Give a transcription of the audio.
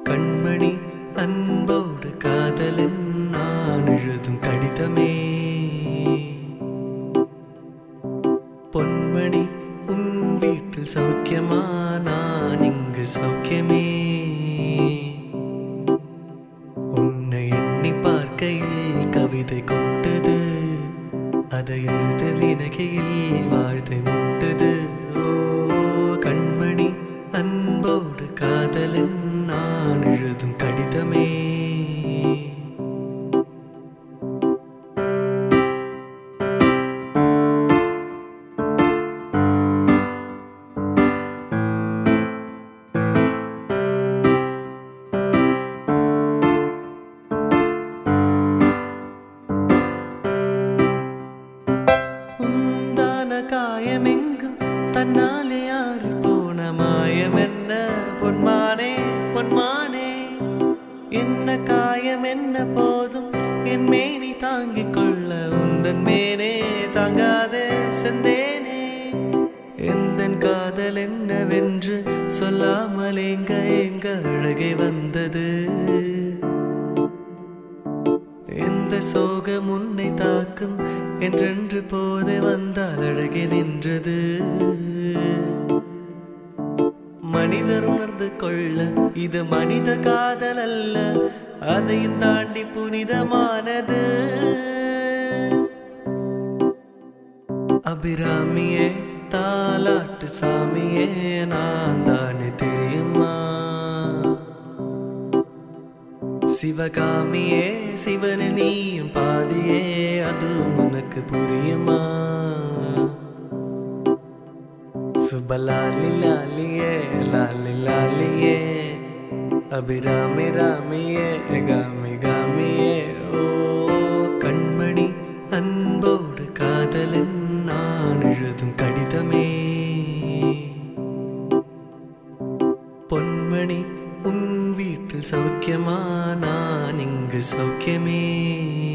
கண்மணி அன்போடு காதலன் நான் எழுதும் கடிதமே பொன்மணி உன் வீட்டில் சௌக்கியமா நான் இங்கு சௌக்கியமே உன்னை எண்ணி பார்க்கையில் கவிதை கொட்டது அதை எழுத நினைக்கையில் வாழ்த்தை முட்டது ஓ கண்மணி அன்போடு காதலன் நான் எழுதும் கடிதமே உந்தான காயமெங்கும் தன்னாலே யாரு போன மாயம் என்ன பொன்மானே பொன்மானே என்ன காயம் என்ன போதும் என் மேனி தாங்கிக் கொள்ள உந்தன் மேனே தாங்காதே செந்தேனே எந்தன் காதல் என்னவென்று சொல்லாமல் எங்க எங்க அழகே வந்தது எந்த சோகம் உன்னை தாக்கும் என்றென்று போதே வந்தால் அழகே நின்றது மனிதர் உணர்ந்து கொள்ள இது மனித காதல் அல்ல அதையும் தாண்டி புனிதமானது அபிராமியே தாலாட்டு சாமியே நான் தானே தெரியுமா சிவகாமியே சிவனு நீயும் பாதியே அதுவும் உனக்கு புரியுமா சுபலாலி லாலியே லாலி லாலியே அபிராமி ராமியே காமி காமியே ஓ கண்மணி அன்போடு காதலன் நான் எழுதும் கடிதமே பொன்மணி உன் வீட்டில் சௌக்கியமா நான் இங்கு சௌக்கியமே